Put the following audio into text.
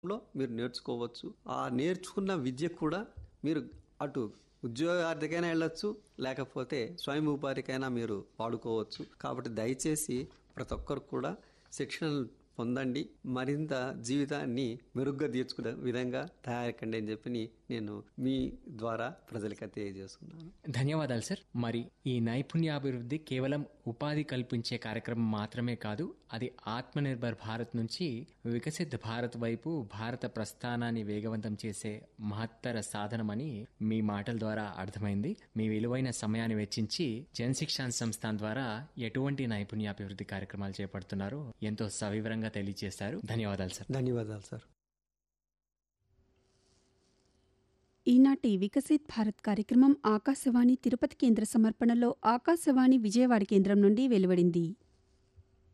లో మీరు నేర్చుకోవచ్చు ఆ నేర్చుకున్న విద్య కూడా మీరు అటు ఉద్యోగార్థికైనా వెళ్ళొచ్చు లేకపోతే స్వయం ఉపాధికైనా మీరు వాడుకోవచ్చు కాబట్టి దయచేసి ప్రతి ఒక్కరు కూడా శిక్షణ పొందండి మరింత జీవితాన్ని మెరుగ్గా తీర్చుకునే విధంగా తయారకండి అని చెప్పి నేను మీ ద్వారా ప్రజలకు తెలియజేస్తున్నాను ధన్యవాదాలు సార్ మరి ఈ నైపుణ్యాభివృద్ధి కేవలం ఉపాధి కల్పించే కార్యక్రమం మాత్రమే కాదు అది ఆత్మనిర్భర్ భారత్ నుంచి వికసిత్ భారత్ వైపు భారత ప్రస్థానాన్ని వేగవంతం చేసే మహత్తర సాధనమని మీ మాటల ద్వారా అర్థమైంది మీ విలువైన సమయాన్ని వెచ్చించి జన్ శిక్షాన్ సంస్థాన్ ద్వారా ఎటువంటి నైపుణ్యాభివృద్ధి కార్యక్రమాలు చేపడుతున్నారో ఎంతో సవివరంగా తెలియజేశారు ధన్యవాదాలు సార్ ధన్యవాదాలు సార్ ఈనాటి వికసిత్ భారత్ కార్యక్రమం ఆకాశవాణి తిరుపతి కేంద్ర సమర్పణలో ఆకాశవాణి విజయవాడ కేంద్రం నుండి వెలువడింది